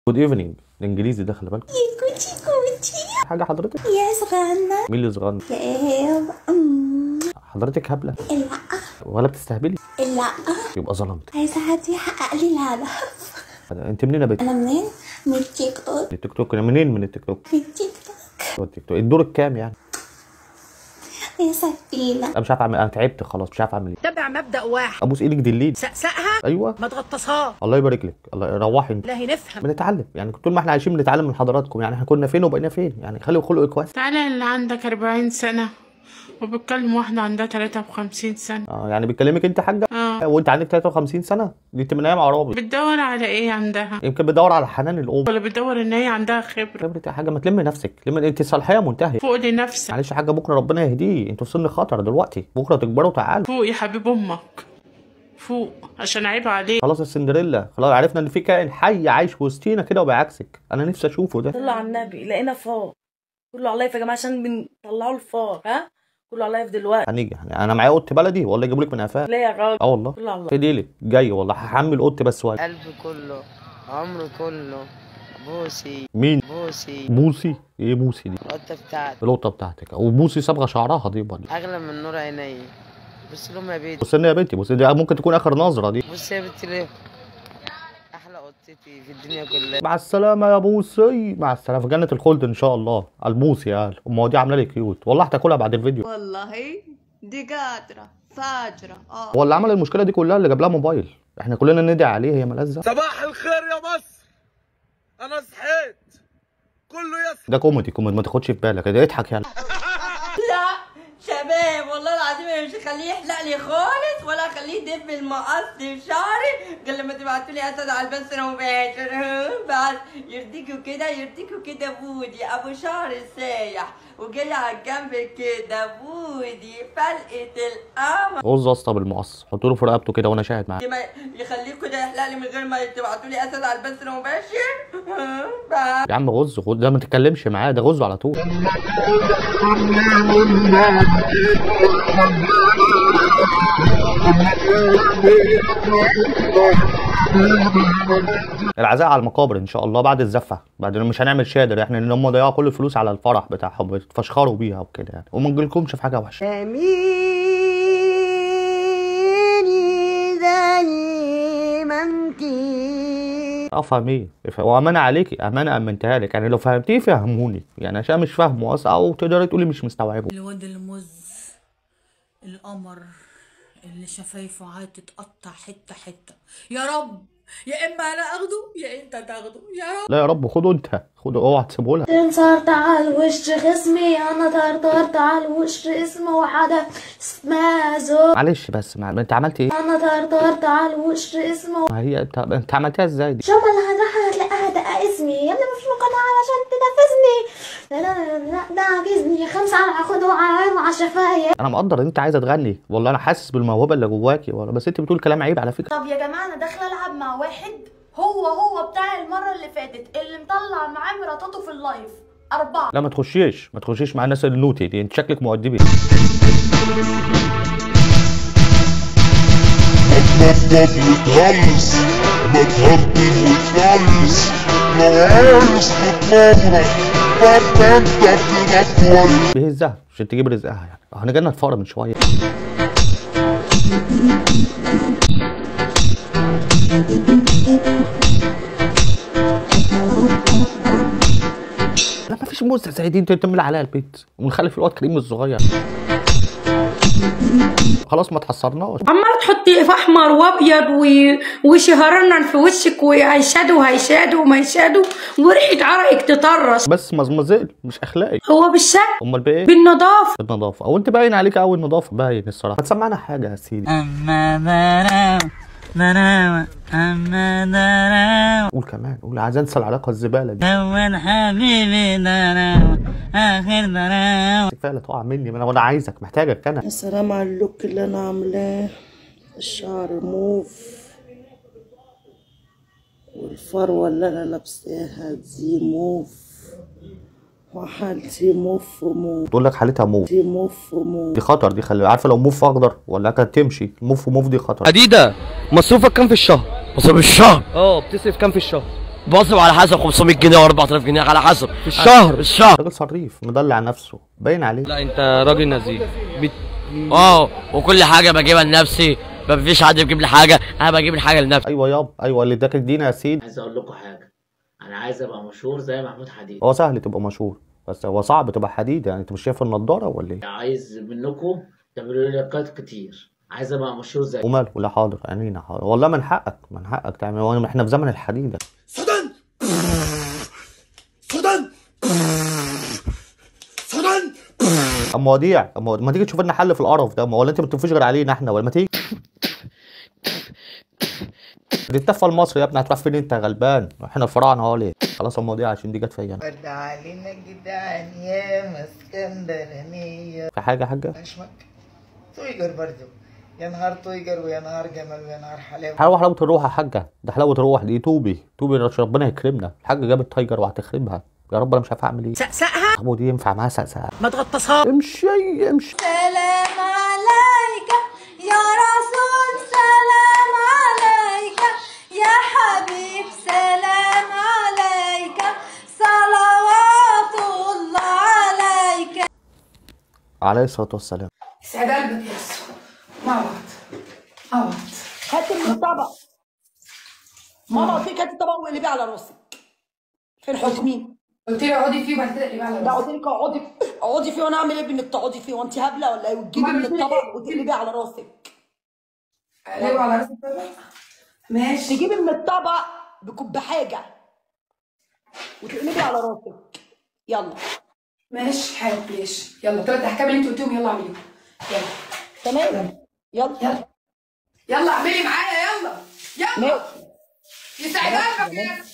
جود ايفنينج الانجليزي ده خلي بالك كوتشي كوتشي حاجه حضرتك يا صغنن مين اللي صغنن يا أم. حضرتك هبله لا ولا بتستهبلي لا يبقى ظلمت عايزة حد يحقق لي الهدف انت منين يا بنت أنا منين؟ من التيك توك التيك توك أنا منين من التيك توك من التيك توك هو التيك توك الدور الكام يعني يا سفينة انا مش عارف اعمل انا تعبت خلاص مش عارف اعمل ايه تبع مبدأ واحد ابوس ايدك دليل سقسقها ايوه ما تغطسها الله يبارك لك الله روحي انت لا نفهم بنتعلم يعني طول ما احنا عايشين بنتعلم من حضراتكم يعني احنا كنا فين وبقينا فين يعني خلي خلقك كويس تعالى اللي عندك 40 سنة وبتكلم واحدة عندها 53 سنة اه يعني بيكلمك انت حاجه اه وانت عندك 53 سنه دي انت من ايام عرابي بتدور على ايه عندها يمكن بتدور على حنان الام ولا بتدور ان هي عندها خبرة خبرة يا حاجه ما تلمي نفسك لما انت صالحيه منتهيه فوق لنفسك معلش يا حاجه بكره ربنا يهديه انتوا في سن خطر دلوقتي بكره تكبروا تعالوا فوق يا حبيب امك فوق عشان عيب عليك خلاص السندريلا خلاص عرفنا ان في كائن حي عايش وسطينا كده وبيعكسك انا نفسي اشوفه ده صلوا على النبي لقينا فار كله على اللايف يا جماعه عشان بنطلعوا الفار ها كله على اللايف دلوقتي هنيجي يعني انا معايا اوضه بلدي ولا اجيب لك من قفاه ليه يا راجل اه والله كله على الله في ديلي جاي والله هحمل اوضتي بس واجي قلبي كله عمري كله بوسي مين بوسي بوسي ايه بوسي دي القطة بتاعتي القطه بتاعتك وبوسي صبغه شعرها دي برضه أغلى من نور عيني بص لهم يا بيتي بص يا بنتي بص دي ممكن تكون اخر نظره دي بص يا بنتي ليه أحلى قطتي في الدنيا كلها مع السلامه يا بوسي مع السلامه في جنه الخلد ان شاء الله البوسي يا قال امال دي عامله لي كيوت والله هتاكلها بعد الفيديو والله دي قادرة فاجرة اه هو اللي عمل المشكله دي كلها اللي جاب لها موبايل احنا كلنا ندعي عليه هي ملزه صباح الخير يا مصر انا صحيت كله يس ده كوميدي كوميدي ما تاخدش في بالك ده اضحك يعني لا شباب والله العظيم أنا مش هخليه يحلق لي خالص ولا اخليه يدب المقص في شعري غير لما تبعتوا لي اسد على البث مباشر بعد يرضيكوا كده يرضيكوا كده بودي ابو شعر سايح وجاي على الجنب كده بودي فلقة القمر غز اسطى بالمقص حط له في رقبته كده وانا شاهد معاه ما يخليه كده يحلق لي من غير ما تبعتوا لي اسد على البث مباشر بعد يا عم غز غز ده ما تتكلمش معاه ده غزه على طول العزاء على المقابر ان شاء الله بعد الزفه بعد مش هنعمل شادر احنا لان هم ضيعوا كل الفلوس على الفرح بتاعهم بيتفشخروا بيها وكده يعني وما نجيلكمش في حاجه وحشه افهم ايه ف- وامانه عليكي امانه امنتها لك يعني لو فهمتيه فهموني يعني عشان مش فاهمه اصلا او تقدري تقولي مش مستوعبه الواد المز القمر اللي شفايفه عاد تتقطع حته حته يا رب يا اما انا اخده يا انت تاخده يا رب لا يا رب خده انت خده اوعى تسيبه لها تنصرت على وش خصمي انا طرطرت على وش اسمه وحدا اسمها زو معلش بس مع... انت عملت ايه انا طرطرت على وش اسمه ما هي انت انت عملتها ازاي دي شو ما اللي هتروح هتلاقيها دقة اسمي يلا مفيش مقامة علشان تنفذني لا لا لا لا ده عاجزني خمسة على هاخده على على شفايا انا مقدر ان انت عايزه تغني والله انا حاسس بالموهبه اللي جواكي والله بس انت بتقول كلام عيب على فكره طب يا جماعه انا داخله العب مع واحد هو هو بتاع المره اللي فاتت اللي مطلع معاه مراتاته في اللايف اربعه لا ما تخشيش ما تخشيش مع الناس النوتي دي انت شكلك مؤدبي تنطط وتهلس ما تهرطل وتفلس لو عايز تتمرن فانت انت كده كويس بيهزها عشان تجيب رزقها يعني احنا جالنا الفقر من شويه لا ما فيش موزه زي دي انت بتملى عليها البيت ونخلف الواد كريم الصغير خلاص ما تحصرناش عمال تحطي في احمر وابيض و... وشهرنا في وشك وهيشادو هيشادو وما يشادو وريحه عرقك تطرش بس مزمزل مش اخلاقي هو بالشكل امال بايه بالنظافه بالنظافه او انت باين عليك قوي النظافه باين الصراحه ما تسمعنا حاجه يا سيدي أما بنام بنام أما بنام قول كمان قول عايز انسى العلاقه الزباله دي أول حبيبي دنام آخر دنام كفايه لا تقع مني ما انا وانا عايزك محتاجك انا يا سلام على اللوك اللي انا عاملاه الشعر موف والفروة اللي انا لابساها دي موف وحالتي موف موف تقول لك حالتها موف دي موف موف دي خطر دي خلي عارفه لو موف اخضر ولا كانت تمشي موف وموف دي خطر أديدة مصروفك كام في الشهر؟ مصروف الشهر؟ اه بتصرف كام في الشهر؟ بصرف على حسب 500 جنيه و 4000 جنيه على حسب في الشهر في الشهر راجل صريف مدلع نفسه باين عليه لا انت راجل نزيه اه وكل حاجه بجيبها لنفسي ما فيش حد بيجيب لي حاجه انا بجيب الحاجه لنفسي ايوه يابا ايوه اللي اداك الدين يا سيدي عايز اقول لكم حاجه انا عايز ابقى مشهور زي محمود حديد هو سهل تبقى مشهور بس هو صعب تبقى حديد يعني انت مش شايف النضاره ولا ايه عايز منكم تعملوا لي لايكات كتير عايز ابقى مشهور زي وماله لا حاضر عينينا حاضر والله من حقك من حقك تعمل هو احنا في زمن الحديد سودان سودان سودان اما وديع اما ما تيجي تشوف لنا حل في القرف ده ما ولا انت ما بتنفوش غير علينا احنا ولا ما تيجي دي التفه المصري يا ابني هتروح فين انت يا غلبان احنا الفراعنه اهو ليه خلاص اما وديع عشان دي جت فيا انا ود علينا جدعان يا اسكندرانية في حاجه يا حاجه اشمك تويجر برضو يا نهار تويجر ويا نهار جمال ويا نهار حلاوة حلاوه حلاوه الروح يا حاجه ده حلاوه الروح دي توبي توبي ربنا يكرمنا الحاجه جابت تايجر وهتخربها يا رب انا مش عارف اعمل ايه سقسقها ابو دي ينفع معاها سقسقه ما تغطسها امشي امشي سلام عليك يا رسول سلام عليك يا حبيب سلام عليك صلوات الله عليك عليه الصلاه والسلام سعد قلبك يا يسوع مع بعض مع بعض هات من الطبق ماما قلت لك هات الطبق واقلبيه على راسك فين حكمي قلت لي اقعدي فيه وبعد كده اقلبيه على لا راسك قلت لك اقعدي اقعدي فيه وانا اعمل ايه بانك تقعدي فيه وانت هبله ولا ايه وتجيبي ما من قلت لك الطبق إيه؟ وتقلبيه على راسك اقلبه على راسك بقى ماشي تجيبي من الطبق بكب حاجه وتقلبي على راسك يلا ماشي حاضر ماشي يلا ثلاث احكام اللي انت قلتيهم يلا اعمليهم يلا تمام يلا يلا يلا اعملي معايا يلا يلا ماشي يسعد قلبك يا ياسر.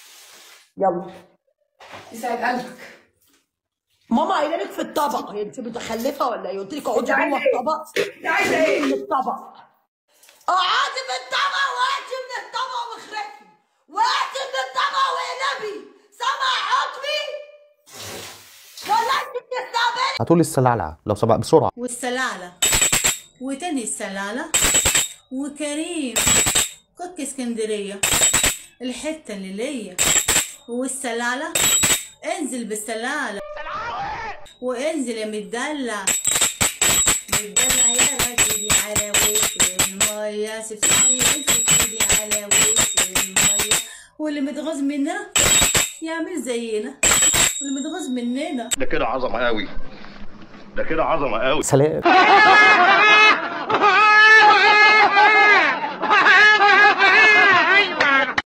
يلا يسعد قلبك ماما قايله لك في الطبق هي انت متخلفه ولا ايه قلت لك اقعدي انت عايزة جوه ايه؟ الطبق انت عايزه ايه؟ من الطبق اقعدي في الطبق وهاتي من الطبق واخرفي وهاتي من الطبق واقلبي سامع حكمي ولا انت بتستقبلي هاتولي السلالعه لو سمحت بسرعه والسلالة وتاني السلالة وكريم كوك اسكندرية الحتة اللي ليا والسلالة انزل بالسلالة وانزل يا متدلع متدلع يا راجل على وش المية سفسفي سفسفي على وش المية واللي متغاظ مننا يعمل زينا واللي متغاظ مننا ده كده عظمه قوي ده كده عظمه قوي سلام